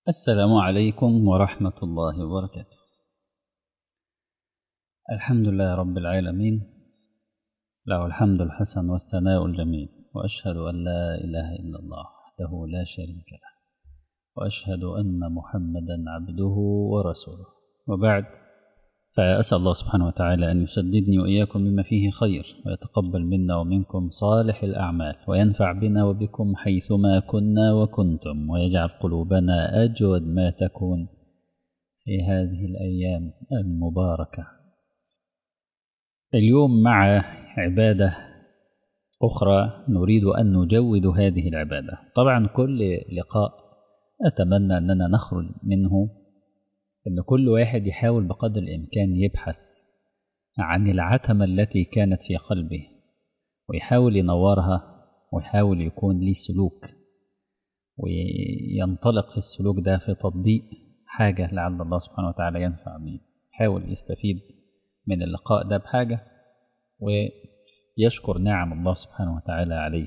السلام عليكم ورحمة الله وبركاته الحمد لله رب العالمين له الحمد الحسن والثناء الجميل وأشهد أن لا إله إلا الله وحده لا شريك له وأشهد أن محمدا عبده ورسوله وبعد فأسأل الله سبحانه وتعالى أن يسددني وإياكم مما فيه خير ويتقبل منا ومنكم صالح الأعمال وينفع بنا وبكم حيثما كنا وكنتم ويجعل قلوبنا أجود ما تكون في هذه الأيام المباركة اليوم مع عبادة أخرى نريد أن نجود هذه العبادة طبعا كل لقاء أتمنى أننا نخرج منه أن كل واحد يحاول بقدر الإمكان يبحث عن العتمة التي كانت في قلبه ويحاول ينورها ويحاول يكون ليه سلوك وينطلق في السلوك ده في تطبيق حاجة لعل الله سبحانه وتعالى ينفع به يحاول يستفيد من اللقاء ده بحاجة ويشكر نعم الله سبحانه وتعالى عليه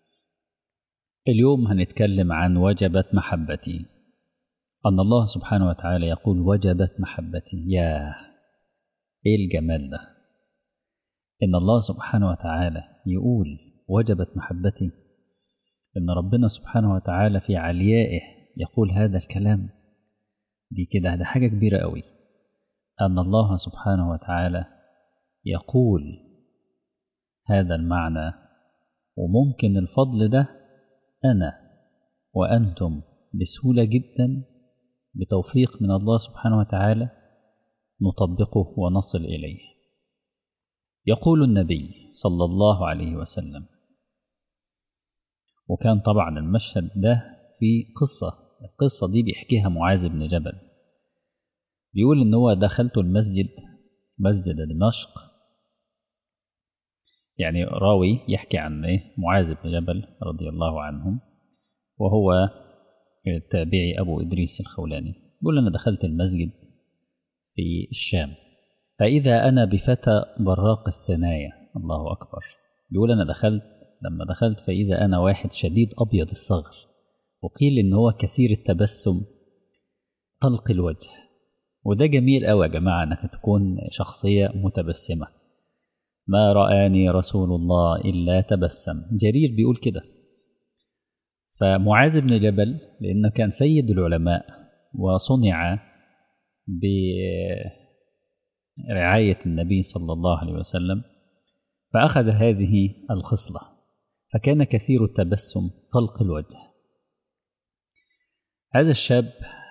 اليوم هنتكلم عن وجبت محبتي أن الله سبحانه وتعالى يقول وجبت محبتي يا إيه الجمال ده إن الله سبحانه وتعالى يقول وجبت محبتي إن ربنا سبحانه وتعالى في عليائه يقول هذا الكلام دي كده ده حاجة كبيرة قوي أن الله سبحانه وتعالى يقول هذا المعنى وممكن الفضل ده أنا وأنتم بسهولة جدا بتوفيق من الله سبحانه وتعالى نطبقه ونصل إليه يقول النبي صلى الله عليه وسلم وكان طبعا المشهد ده في قصة القصة دي بيحكيها معاذ بن جبل بيقول إن هو دخلت المسجد مسجد دمشق يعني راوي يحكي عن إيه معاذ بن جبل رضي الله عنهم وهو التابعي أبو إدريس الخولاني يقول أنا دخلت المسجد في الشام فإذا أنا بفتى براق الثنايا الله أكبر بيقول أنا دخلت لما دخلت فإذا أنا واحد شديد أبيض الصغر وقيل إن هو كثير التبسم طلق الوجه وده جميل قوي يا جماعة إنك تكون شخصية متبسمة ما رآني رسول الله إلا تبسم جرير بيقول كده فمعاذ بن جبل لأنه كان سيد العلماء وصنع برعاية النبي صلى الله عليه وسلم فأخذ هذه الخصلة فكان كثير التبسم طلق الوجه هذا الشاب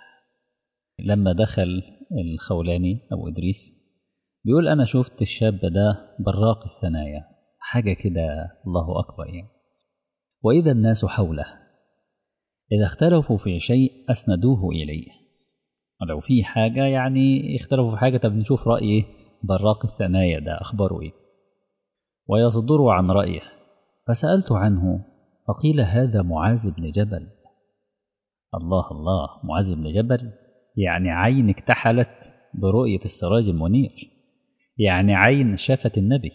لما دخل الخولاني أبو إدريس بيقول أنا شفت الشاب ده براق الثنايا حاجة كده الله أكبر يعني وإذا الناس حوله إذا اختلفوا في شيء أسندوه إليه ولو في حاجة يعني اختلفوا في حاجة طب نشوف رأيه براق الثنايا ده أخباره إيه ويصدروا عن رأيه فسألت عنه فقيل هذا معاذ بن جبل الله الله معاذ بن جبل يعني عين اكتحلت برؤية السراج المنير يعني عين شافت النبي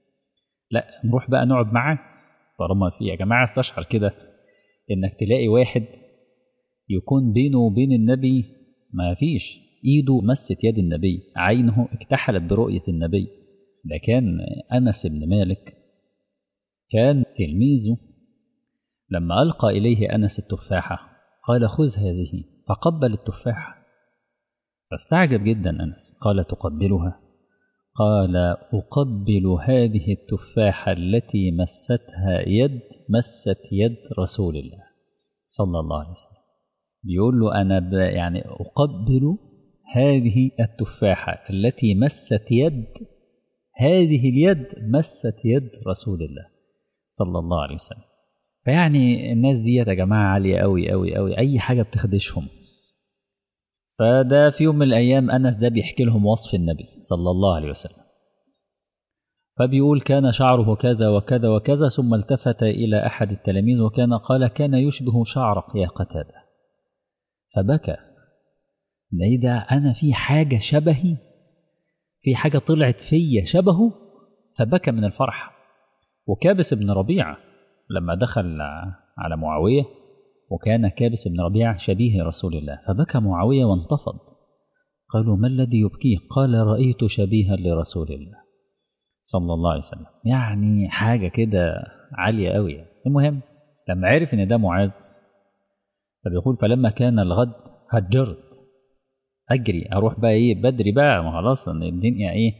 لا نروح بقى نقعد معاه طالما في يا جماعة استشعر كده انك تلاقي واحد يكون بينه وبين النبي ما فيش ايده مست يد النبي عينه اكتحلت برؤية النبي ده كان أنس بن مالك كان تلميذه لما ألقى إليه أنس التفاحة قال خذ هذه فقبل التفاحة فاستعجب جدا أنس قال تقبلها قال أقبل هذه التفاحة التي مستها يد مست يد رسول الله صلى الله عليه وسلم بيقول له أنا يعني أقبل هذه التفاحة التي مست يد هذه اليد مست يد رسول الله صلى الله عليه وسلم فيعني الناس دي يا جماعة عالية أوي أوي أوي أي حاجة بتخدشهم فده في يوم من الأيام أنس ده بيحكي لهم وصف النبي صلى الله عليه وسلم فبيقول كان شعره كذا وكذا وكذا ثم التفت إلى أحد التلاميذ وكان قال كان يشبه شعرك يا قتادة فبكى ده ده أنا في حاجة شبهي في حاجة طلعت فيا شبهه فبكى من الفرح وكابس بن ربيعة لما دخل على معاوية وكان كابس بن ربيع شبيه رسول الله فبكى معاوية وانتفض قالوا ما الذي يبكيه قال رأيت شبيها لرسول الله صلى الله عليه وسلم يعني حاجة كده عالية قوي المهم لما عرف ان ده معاذ فبيقول فلما كان الغد هجرت اجري اروح بقى ايه بدري بقى ما خلاص ان الدنيا ايه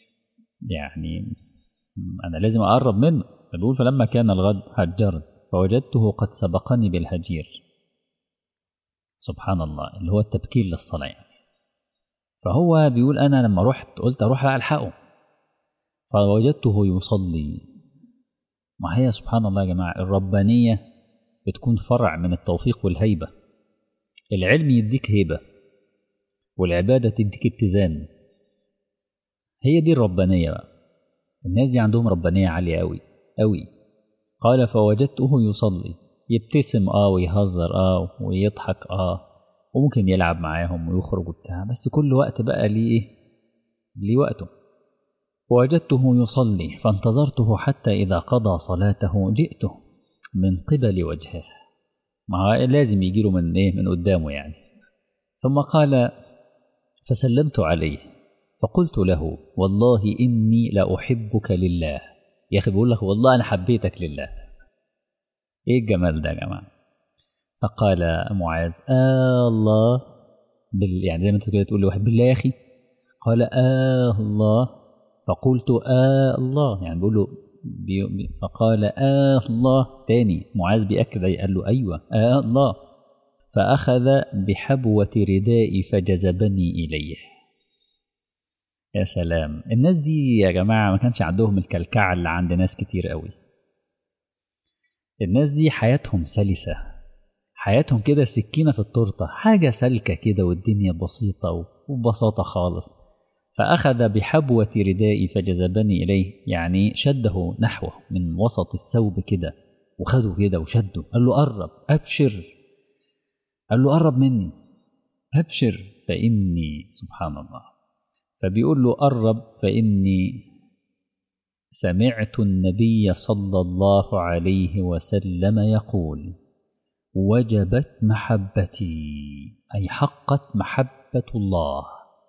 يعني انا لازم اقرب منه فبيقول فلما كان الغد هجرت فوجدته قد سبقني بالهجير سبحان الله اللي هو التبكير للصلاة يعني. فهو بيقول أنا لما رحت قلت أروح ألحقه فوجدته يصلي ما هي سبحان الله يا جماعة الربانية بتكون فرع من التوفيق والهيبة العلم يديك هيبة والعبادة تديك اتزان هي دي الربانية بقى الناس دي عندهم ربانية عالية أوي أوي قال فوجدته يصلي يبتسم اه ويهزر اه ويضحك اه وممكن يلعب معاهم ويخرج وبتاع بس كل وقت بقى ليه ايه ليه وقته ووجدته يصلي فانتظرته حتى إذا قضى صلاته جئته من قبل وجهه ما لازم يجيله من ايه من قدامه يعني ثم قال فسلمت عليه فقلت له والله إني لأحبك لله يا أخي بيقول لك والله أنا حبيتك لله إيه الجمال ده يا جماعة فقال معاذ آه الله بال يعني زي ما أنت كده تقول لواحد بالله يا أخي قال آه الله فقلت آه الله يعني بيقول له بي فقال آه الله تاني معاذ بيأكد قال له أيوة آه الله فأخذ بحبوة ردائي فجذبني إليه يا سلام الناس دي يا جماعة ما كانش عندهم الكلكعة اللي عند ناس كتير قوي الناس دي حياتهم سلسة حياتهم كده سكينة في التورتة حاجة سلكة كده والدنيا بسيطة وببساطة خالص فأخذ بحبوة ردائي فجذبني إليه يعني شده نحوه من وسط الثوب كده وخده كده وشده قال له قرب أبشر قال له قرب مني أبشر فإني سبحان الله فبيقول له قرب فإني سمعت النبي صلى الله عليه وسلم يقول وجبت محبتي أي حقت محبة الله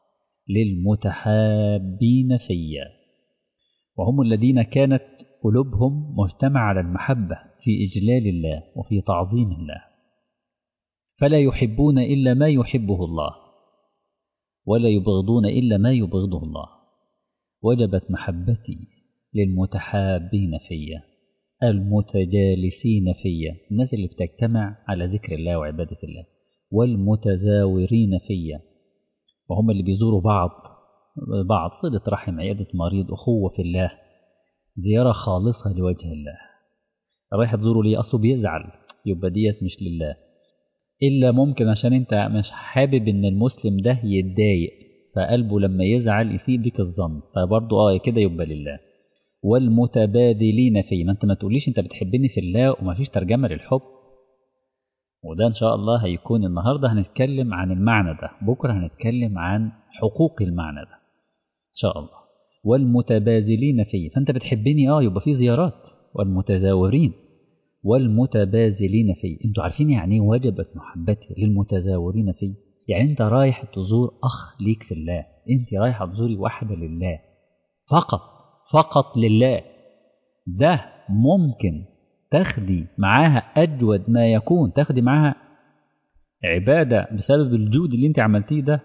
للمتحابين فيا وهم الذين كانت قلوبهم مجتمعة على المحبة في إجلال الله وفي تعظيم الله فلا يحبون إلا ما يحبه الله ولا يبغضون إلا ما يبغضه الله وجبت محبتي للمتحابين فيا المتجالسين فيا الناس اللي بتجتمع على ذكر الله وعبادة الله والمتزاورين فيا وهم اللي بيزوروا بعض بعض صلة رحم عيادة مريض أخوة في الله زيارة خالصة لوجه الله رايح تزوره ليه أصله بيزعل يبقى ديت مش لله إلا ممكن عشان أنت مش حابب إن المسلم ده يتضايق فقلبه لما يزعل يسيء بك الظن فبرضه اه كده يبقى لله والمتبادلين فيه ما انت ما تقوليش انت بتحبني في الله وما فيش ترجمة للحب وده ان شاء الله هيكون النهاردة هنتكلم عن المعنى ده بكرة هنتكلم عن حقوق المعنى ده ان شاء الله والمتبادلين فيه فانت بتحبني اه يبقى في زيارات والمتزاورين والمتبازلين فيه انتوا عارفين يعني ايه وجبت محبتي للمتزاورين فيه يعني انت رايح تزور اخ ليك في الله انت رايحه تزوري واحده لله فقط فقط لله ده ممكن تاخدي معاها اجود ما يكون تاخدي معاها عباده بسبب الجود اللي انت عملتيه ده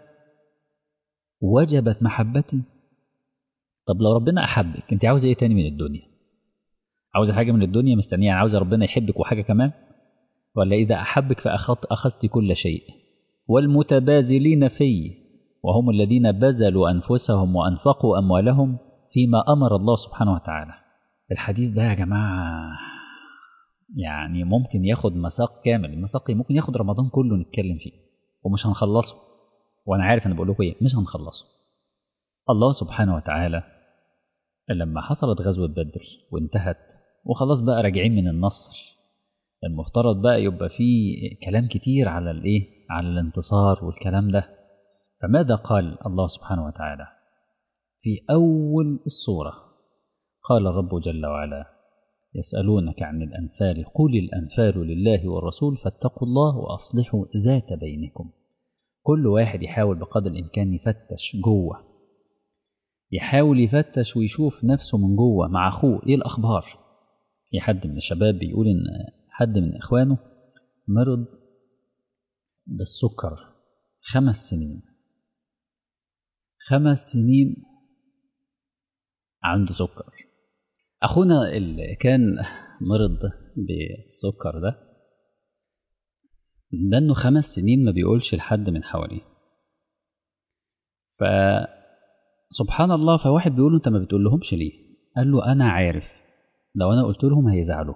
وجبت محبتي طب لو ربنا احبك انت عاوزه ايه تاني من الدنيا عاوزه حاجه من الدنيا مستنيه عاوزه ربنا يحبك وحاجه كمان ولا اذا احبك فاخذت اخذت كل شيء والمتبازلين في وهم الذين بذلوا انفسهم وانفقوا اموالهم فيما امر الله سبحانه وتعالى الحديث ده يا جماعه يعني ممكن ياخد مساق كامل المساق ممكن ياخد رمضان كله نتكلم فيه ومش هنخلصه وانا عارف انا بقول لكم ايه مش هنخلصه الله سبحانه وتعالى لما حصلت غزوه بدر وانتهت وخلاص بقى راجعين من النصر المفترض بقى يبقى فيه كلام كتير على الايه على الانتصار والكلام ده فماذا قال الله سبحانه وتعالى في اول السوره قال الرب جل وعلا يسألونك عن الأنفال قل الأنفال لله والرسول فاتقوا الله وأصلحوا ذات بينكم كل واحد يحاول بقدر الإمكان يفتش جوه يحاول يفتش ويشوف نفسه من جوه مع أخوه إيه الأخبار في حد من الشباب بيقول إن حد من إخوانه مرض بالسكر خمس سنين خمس سنين عنده سكر أخونا اللي كان مرض بالسكر ده ده إنه خمس سنين ما بيقولش لحد من حواليه فسبحان الله فواحد بيقول له أنت ما بتقول لهمش ليه قال له أنا عارف لو أنا قلت لهم هيزعلوا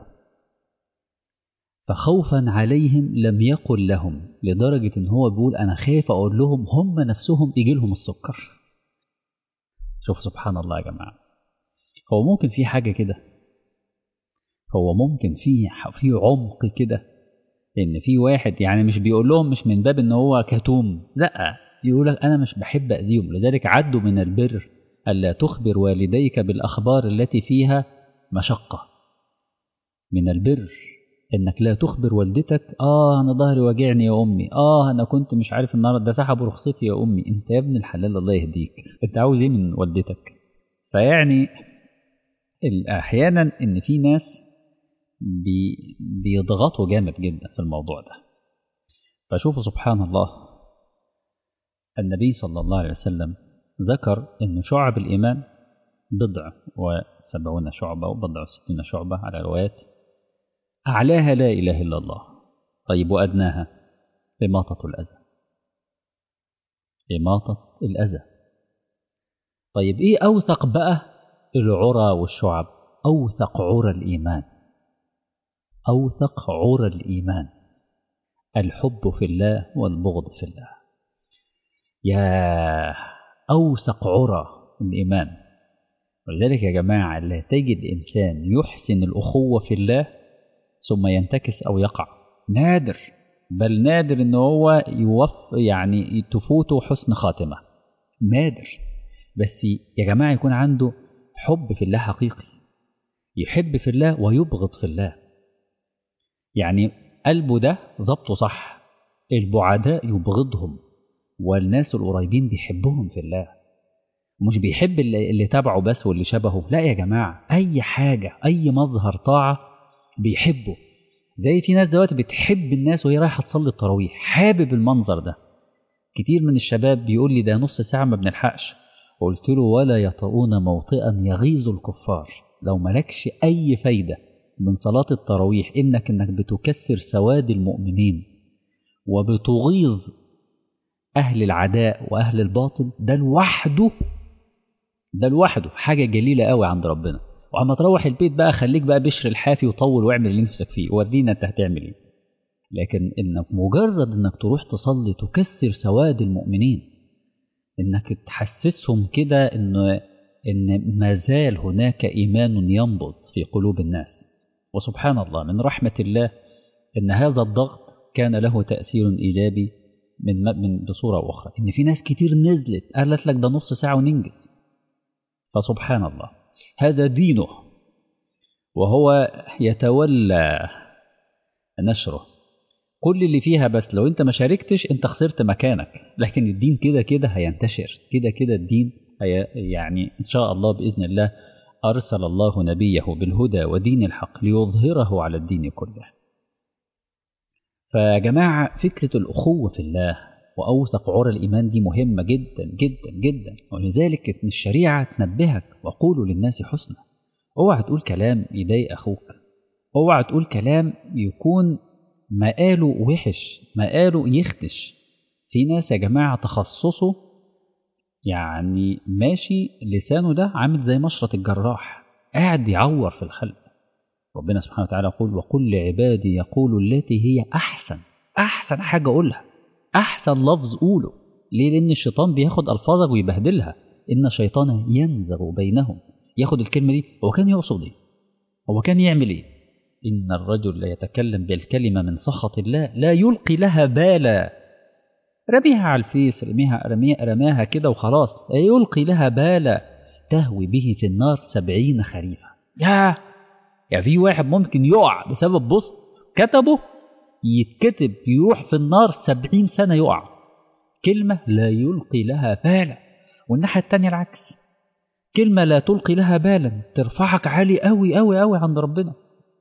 فخوفا عليهم لم يقل لهم لدرجة إن هو بيقول أنا خايف أقول لهم هم نفسهم يجي لهم السكر شوف سبحان الله يا جماعة هو ممكن في حاجة كده هو ممكن في في عمق كده ان في واحد يعني مش بيقول لهم مش من باب ان هو كتوم لا يقول لك انا مش بحب اذيهم لذلك عدوا من البر الا تخبر والديك بالاخبار التي فيها مشقه من البر انك لا تخبر والدتك اه انا ظهري واجعني يا امي اه انا كنت مش عارف النهارده ده سحبوا رخصتي يا امي انت يا ابن الحلال الله يهديك انت عاوز ايه من والدتك فيعني احيانا ان في ناس بي بيضغطوا جامد جدا في الموضوع ده فشوفوا سبحان الله النبي صلى الله عليه وسلم ذكر ان شعب الايمان بضع وسبعون شعبه وبضع وستين شعبه على روايات اعلاها لا اله الا الله طيب وادناها اماطه الاذى اماطه الاذى طيب ايه اوثق بقى العرى والشعب أوثق عرى الإيمان أوثق عرى الإيمان الحب في الله والبغض في الله يا أوثق عرى الإيمان ولذلك يا جماعة لا تجد إنسان يحسن الأخوة في الله ثم ينتكس أو يقع نادر بل نادر إن هو يوف يعني تفوته حسن خاتمة نادر بس يا جماعة يكون عنده حب في الله حقيقي يحب في الله ويبغض في الله يعني قلبه ده ظبطه صح البعداء يبغضهم والناس القريبين بيحبهم في الله مش بيحب اللي, اللي تبعه بس واللي شبهه لا يا جماعة أي حاجة أي مظهر طاعة بيحبه زي في ناس دلوقتي بتحب الناس وهي رايحة تصلي التراويح حابب المنظر ده كتير من الشباب بيقول لي ده نص ساعة ما بنلحقش قلت له ولا يطؤون موطئا يغيظ الكفار لو ملكش أي فايدة من صلاة التراويح إنك إنك بتكسر سواد المؤمنين وبتغيظ أهل العداء وأهل الباطل ده لوحده ده لوحده حاجة جليلة قوي عند ربنا وعما تروح البيت بقى خليك بقى بشر الحافي وطول واعمل اللي نفسك فيه ورينا انت هتعمل ايه لكن انك مجرد انك تروح تصلي تكسر سواد المؤمنين انك تحسسهم كده ان ان ما زال هناك ايمان ينبض في قلوب الناس وسبحان الله من رحمه الله ان هذا الضغط كان له تاثير ايجابي من من بصوره اخرى ان في ناس كتير نزلت قالت لك ده نص ساعه وننجز فسبحان الله هذا دينه وهو يتولى نشره كل اللي فيها بس لو انت ما شاركتش انت خسرت مكانك لكن الدين كده كده هينتشر كده كده الدين هي يعني ان شاء الله باذن الله ارسل الله نبيه بالهدى ودين الحق ليظهره على الدين كله فيا جماعه فكره الاخوه في الله واوثق عرى الايمان دي مهمه جدا جدا جدا ولذلك ان الشريعه تنبهك وقولوا للناس حسنا اوعى تقول كلام يضايق اخوك اوعى تقول كلام يكون مقاله وحش مقاله يخدش في ناس يا جماعة تخصصه يعني ماشي لسانه ده عامل زي مشرط الجراح قاعد يعور في الخلق ربنا سبحانه وتعالى يقول وقل لعبادي يقولوا التي هي أحسن أحسن حاجة قولها أحسن لفظ قوله ليه لأن الشيطان بياخد ألفاظك ويبهدلها إن الشيطان ينزغ بينهم ياخد الكلمة دي هو كان يقصد إيه هو كان يعمل إيه إن الرجل لا يتكلم بالكلمة من سخط الله لا يلقي لها بالا رميها على الفيس رميها رميها رماها كده وخلاص لا يلقي لها بالا تهوي به في النار سبعين خريفا يا يعني في واحد ممكن يقع بسبب بوست كتبه يتكتب يروح في النار سبعين سنة يقع كلمة لا يلقي لها بالا والناحية التانية العكس كلمة لا تلقي لها بالا ترفعك عالي قوي قوي قوي عند ربنا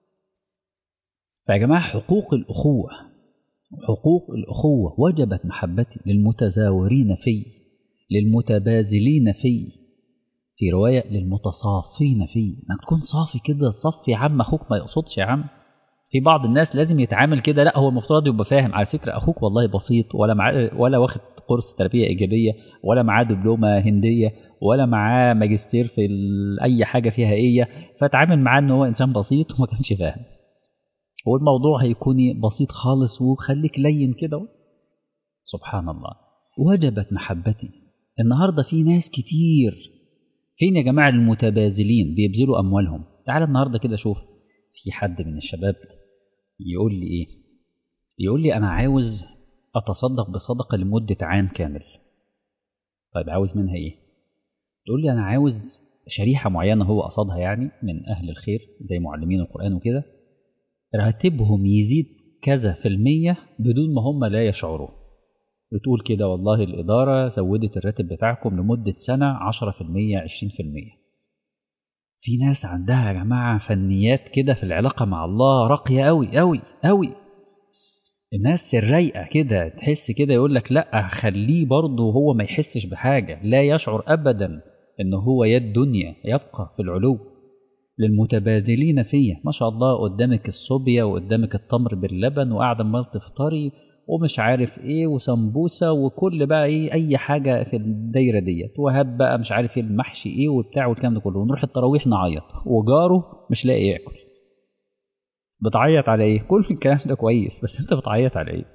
فيا جماعة حقوق الأخوة حقوق الأخوة وجبت محبتي للمتزاورين في للمتبازلين في في رواية للمتصافين في انك تكون صافي كده صفي يا عم اخوك ما يقصدش يا عم في بعض الناس لازم يتعامل كده لا هو المفترض يبقى فاهم على فكرة اخوك والله بسيط ولا معاه ولا واخد كورس تربية ايجابية ولا معاه دبلومة هندية ولا معاه ماجستير في اي حاجة فيها ايه فتعامل معاه ان هو انسان بسيط وما كانش فاهم والموضوع هيكون بسيط خالص وخليك لين كده سبحان الله وجبت محبتي النهاردة في ناس كتير فين يا جماعة المتبازلين بيبذلوا أموالهم تعال النهاردة كده شوف في حد من الشباب يقول لي إيه يقول لي أنا عاوز أتصدق بصدقة لمدة عام كامل طيب عاوز منها إيه تقول لي أنا عاوز شريحة معينة هو قصدها يعني من أهل الخير زي معلمين القرآن وكده راتبهم يزيد كذا في المية بدون ما هم لا يشعروا بتقول كده والله الإدارة زودت الراتب بتاعكم لمدة سنة عشرة في المية عشرين في المية في ناس عندها يا جماعة فنيات كده في العلاقة مع الله راقية أوي أوي أوي الناس الرايقة كده تحس كده يقول لك لا خليه برضه هو ما يحسش بحاجة لا يشعر أبدا إن هو يد دنيا يبقى في العلو للمتبادلين فيا ما شاء الله قدامك الصوبيا وقدامك التمر باللبن وقاعدة ما تفطري ومش عارف ايه وسمبوسه وكل بقى ايه اي حاجه في الدايره ديت وهب بقى مش عارف ايه المحشي ايه وبتاع والكلام ده كله ونروح التراويح نعيط وجاره مش لاقي ياكل بتعيط على ايه كل الكلام ده كويس بس انت بتعيط على ايه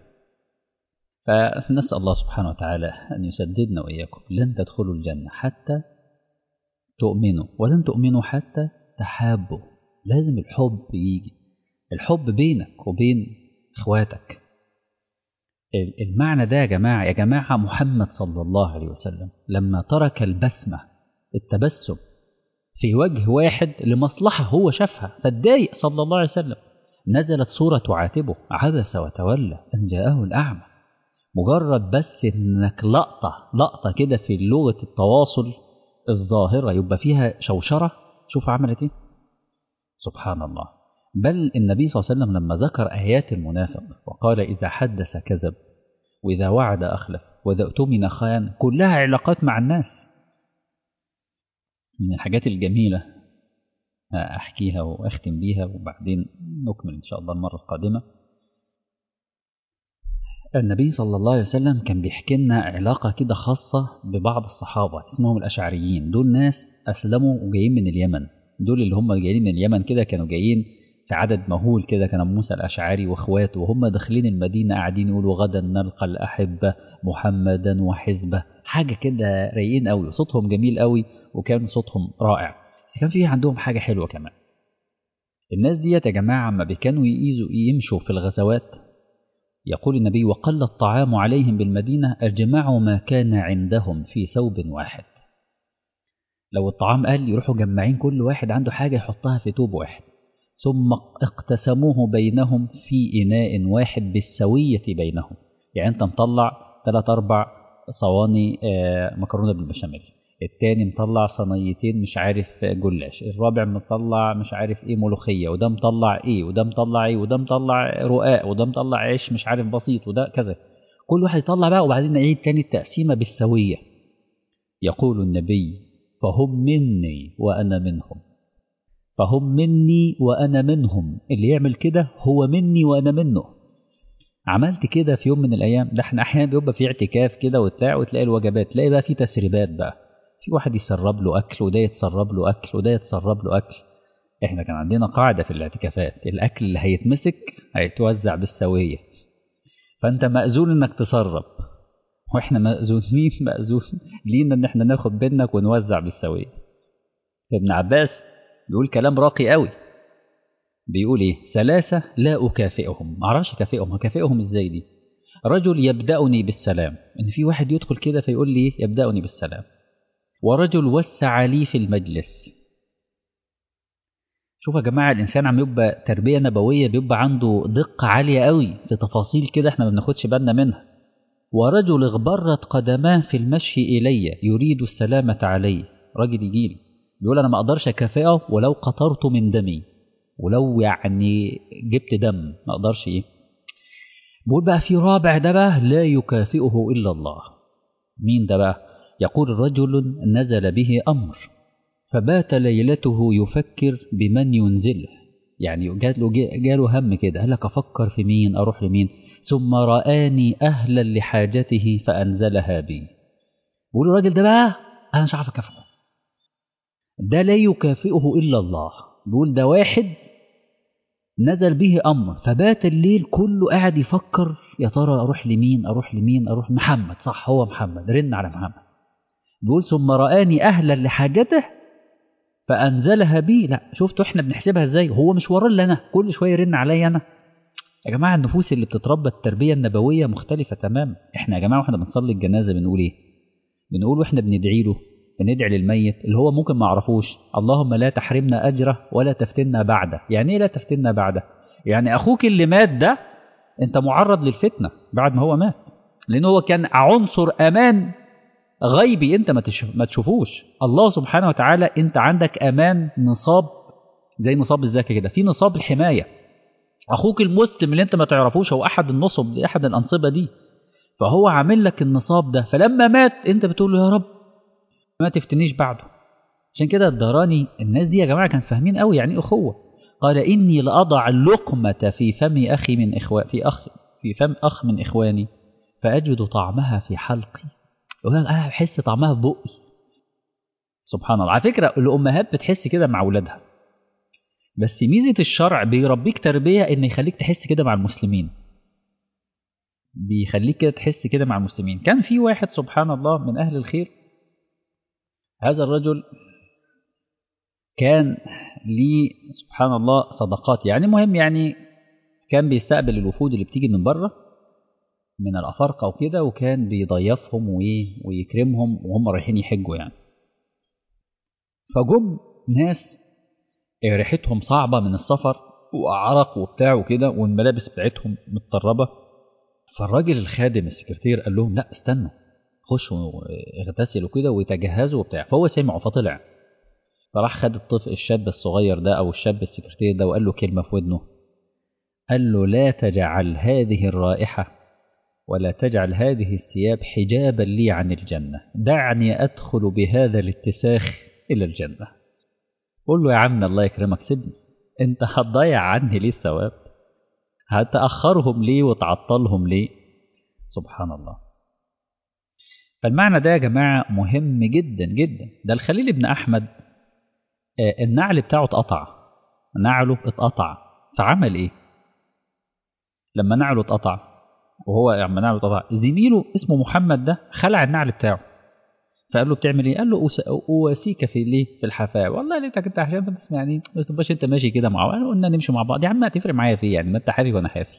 فنسال الله سبحانه وتعالى ان يسددنا واياكم لن تدخلوا الجنه حتى تؤمنوا ولن تؤمنوا حتى تحابوا لازم الحب يجي الحب بينك وبين اخواتك المعنى ده يا جماعة يا جماعة محمد صلى الله عليه وسلم لما ترك البسمة التبسم في وجه واحد لمصلحة هو شافها فاتضايق صلى الله عليه وسلم نزلت سورة تعاتبه عبس وتولى أن جاءه الأعمى مجرد بس إنك لقطة لقطة كده في لغة التواصل الظاهرة يبقى فيها شوشرة شوف عملت إيه سبحان الله بل النبي صلى الله عليه وسلم لما ذكر آيات المنافق وقال إذا حدث كذب وإذا وعد أخلف وإذا اؤتمن خان كلها علاقات مع الناس من الحاجات الجميلة أحكيها وأختم بيها وبعدين نكمل إن شاء الله المرة القادمة النبي صلى الله عليه وسلم كان بيحكي لنا علاقة كده خاصة ببعض الصحابة اسمهم الأشعريين دول ناس أسلموا وجايين من اليمن دول اللي هم جايين من اليمن كده كانوا جايين في عدد مهول كده كان موسى الأشعري وإخواته وهم داخلين المدينة قاعدين يقولوا غدا نلقى الأحبة محمدا وحزبه حاجة كده رايقين قوي صوتهم جميل قوي وكان صوتهم رائع بس كان في عندهم حاجة حلوة كمان الناس ديت يا جماعة ما كانوا يقيزوا يمشوا في الغزوات يقول النبي وقل الطعام عليهم بالمدينة أجمعوا ما كان عندهم في ثوب واحد لو الطعام قل يروحوا جمعين كل واحد عنده حاجة يحطها في توب واحد ثم اقتسموه بينهم في إناء واحد بالسوية بينهم يعني أنت مطلع ثلاث أربع صواني مكرونة بالبشاميل التاني مطلع صينيتين مش عارف جلاش الرابع مطلع مش عارف ايه ملوخية وده مطلع ايه وده مطلع ايه وده مطلع رقاق وده مطلع عيش مش عارف بسيط وده كذا كل واحد يطلع بقى وبعدين نعيد تاني التقسيمة بالسوية يقول النبي فهم مني وأنا منهم فهم مني وأنا منهم اللي يعمل كده هو مني وأنا منه عملت كده في يوم من الأيام ده احنا أحيانا بيبقى في اعتكاف كده وتلاقي وتلاقي الوجبات تلاقي بقى في تسريبات بقى في واحد يسرب له أكل وده يتسرب له أكل وده يتسرب له أكل احنا كان عندنا قاعدة في الاعتكافات الأكل اللي هيتمسك هيتوزع بالسوية فأنت مأذون إنك تسرب واحنا مأذونين مأذون لينا إن احنا ناخد بينك ونوزع بالسوية ابن عباس بيقول كلام راقي قوي بيقول ايه ثلاثة لا أكافئهم معرفش أكافئهم هكافئهم ازاي دي رجل يبدأني بالسلام إن في واحد يدخل كده فيقول لي يبدأني بالسلام ورجل وسع لي في المجلس شوف يا جماعة الإنسان عم يبقى تربية نبوية بيبقى عنده دقة عالية قوي في تفاصيل كده احنا ما بناخدش بالنا منها ورجل اغبرت قدماه في المشي إلي يريد السلامة علي راجل يجيلي بيقول أنا ما أقدرش أكافئه ولو قطرت من دمي ولو يعني جبت دم ما أقدرش إيه بيقول بقى في رابع ده بقى لا يكافئه إلا الله مين ده بقى يقول رجل نزل به أمر فبات ليلته يفكر بمن ينزله يعني جاله جاله هم كده قال لك افكر في مين اروح لمين ثم رآني اهلا لحاجته فانزلها بي بيقول الراجل ده بقى انا مش عارف اكافئه ده لا يكافئه الا الله بيقول ده واحد نزل به امر فبات الليل كله قاعد يفكر يا ترى اروح لمين اروح لمين اروح محمد صح هو محمد رن على محمد بيقول ثم رآني اهلا لحاجته فانزلها بي لا شفتوا احنا بنحسبها ازاي هو مش وراه الا انا كل شويه يرن عليا انا يا جماعه النفوس اللي بتتربى التربيه النبويه مختلفه تماما احنا يا جماعه واحنا بنصلي الجنازه بنقول ايه بنقول واحنا بندعي له بندعي للميت اللي هو ممكن ما يعرفوش اللهم لا تحرمنا اجره ولا تفتنا بعده يعني ايه لا تفتنا بعده يعني اخوك اللي مات ده انت معرض للفتنه بعد ما هو مات لان هو كان عنصر امان غيبي انت ما ما تشوفوش الله سبحانه وتعالى انت عندك امان نصاب زي نصاب الزكاه كده في نصاب الحمايه اخوك المسلم اللي انت ما تعرفوش هو احد النصب احد الانصبه دي فهو عامل لك النصاب ده فلما مات انت بتقول له يا رب ما تفتنيش بعده عشان كده الدراني الناس دي يا جماعه كانوا فاهمين قوي يعني اخوه قال اني لاضع اللقمه في فم اخي من اخوة في اخ في فم اخ من اخواني فاجد طعمها في حلقي يقول لك انا بحس طعمها في بقي سبحان الله على فكره الامهات بتحس كده مع اولادها بس ميزه الشرع بيربيك تربيه ان يخليك تحس كده مع المسلمين بيخليك كده تحس كده مع المسلمين كان في واحد سبحان الله من اهل الخير هذا الرجل كان ليه سبحان الله صدقات يعني مهم يعني كان بيستقبل الوفود اللي بتيجي من بره من الأفارقة وكده وكان بيضيفهم ويكرمهم وهم رايحين يحجوا يعني فجم ناس ريحتهم صعبة من السفر وعرق وبتاع وكده والملابس بتاعتهم متطربة فالراجل الخادم السكرتير قال لهم لا استنوا خشوا اغتسلوا كده ويتجهزوا وبتاع فهو سمع فطلع فراح خد الطفل الشاب الصغير ده او الشاب السكرتير ده وقال له كلمة في ودنه قال له لا تجعل هذه الرائحة ولا تجعل هذه الثياب حجابا لي عن الجنة دعني أدخل بهذا الاتساخ إلى الجنة قول له يا عم الله يكرمك سيبني انت هتضيع عني ليه الثواب هتأخرهم ليه وتعطلهم ليه سبحان الله فالمعنى ده يا جماعة مهم جدا جدا ده الخليل بن أحمد النعل بتاعه اتقطع نعله اتقطع فعمل ايه لما نعله اتقطع وهو لما نعله اتقطع زميله اسمه محمد ده خلع النعل بتاعه فقال له بتعمل ايه؟ قال له اواسيك في ليه؟ في الحفاء، والله ليتك انت عشان ما تسمعني ما تبقاش انت ماشي كده مع بعض، قلنا نمشي مع بعض، يا عم هتفرق معايا في يعني ما انت حافي وانا حافي.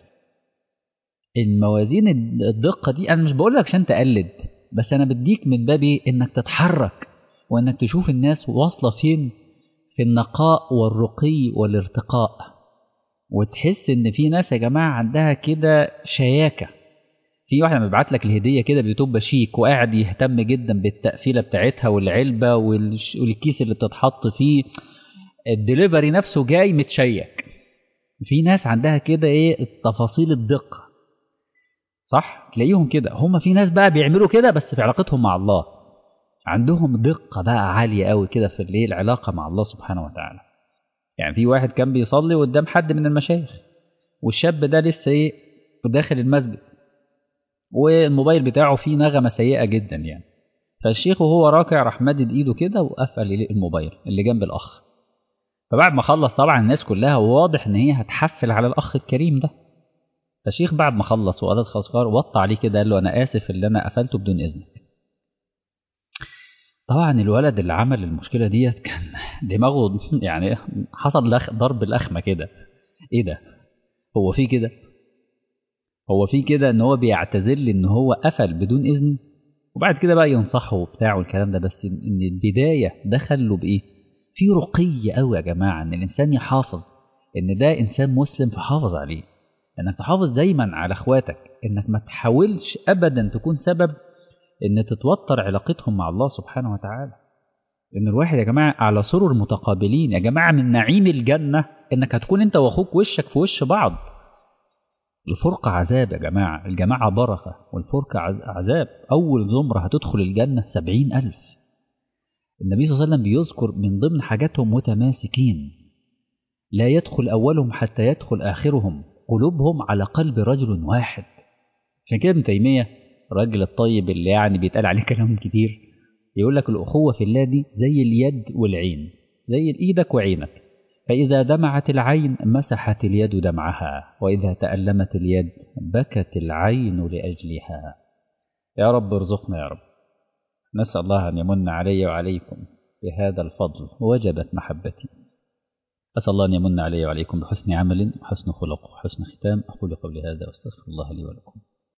الموازين الدقه دي انا مش بقول لك عشان تقلد، بس انا بديك من باب انك تتحرك وانك تشوف الناس واصله فين في النقاء والرقي والارتقاء. وتحس ان في ناس يا جماعه عندها كده شياكه في واحد لما بيبعت لك الهديه كده بتبقى شيك وقاعد يهتم جدا بالتقفيله بتاعتها والعلبه والكيس اللي بتتحط فيه الدليفري نفسه جاي متشيك في ناس عندها كده ايه التفاصيل الدقه صح تلاقيهم كده هم في ناس بقى بيعملوا كده بس في علاقتهم مع الله عندهم دقه بقى عاليه قوي كده في الايه العلاقه مع الله سبحانه وتعالى يعني في واحد كان بيصلي قدام حد من المشايخ والشاب ده لسه ايه داخل المسجد والموبايل بتاعه فيه نغمة سيئة جدا يعني فالشيخ وهو راكع راح مدد ايده كده وقفل الموبايل اللي جنب الاخ فبعد ما خلص طبعا الناس كلها واضح ان هي هتحفل على الاخ الكريم ده فالشيخ بعد ما خلص وقال خسكار وطى عليه كده قال له انا اسف اللي انا قفلته بدون اذنك طبعا الولد اللي عمل المشكلة ديت كان دماغه يعني حصل لخ ضرب الأخمة كده إيه ده؟ هو في كده؟ هو في كده إن هو بيعتذر إن هو قفل بدون إذن وبعد كده بقى ينصحه وبتاع والكلام ده بس إن البداية دخل له بإيه؟ في رقي قوي يا جماعة إن الإنسان يحافظ إن ده إنسان مسلم فحافظ عليه إنك تحافظ دايما على إخواتك إنك ما تحاولش أبدا تكون سبب إن تتوتر علاقتهم مع الله سبحانه وتعالى إن الواحد يا جماعة على سرر متقابلين يا جماعة من نعيم الجنة إنك هتكون أنت وأخوك وشك في وش بعض الفرقة عذاب يا جماعة الجماعة بركة والفرقة عذاب أول زمرة هتدخل الجنة سبعين ألف النبي صلى الله عليه وسلم بيذكر من ضمن حاجاتهم متماسكين لا يدخل أولهم حتى يدخل آخرهم قلوبهم على قلب رجل واحد عشان كده ابن تيمية الراجل الطيب اللي يعني بيتقال عليه كلام كتير يقول لك الأخوة في الله دي زي اليد والعين زي إيدك وعينك فإذا دمعت العين مسحت اليد دمعها وإذا تألمت اليد بكت العين لأجلها يا رب ارزقنا يا رب نسأل الله أن يمن علي وعليكم بهذا الفضل وجبت محبتي أسأل الله أن يمن علي وعليكم بحسن عمل وحسن خلق وحسن ختام أقول قولي هذا واستغفر الله لي ولكم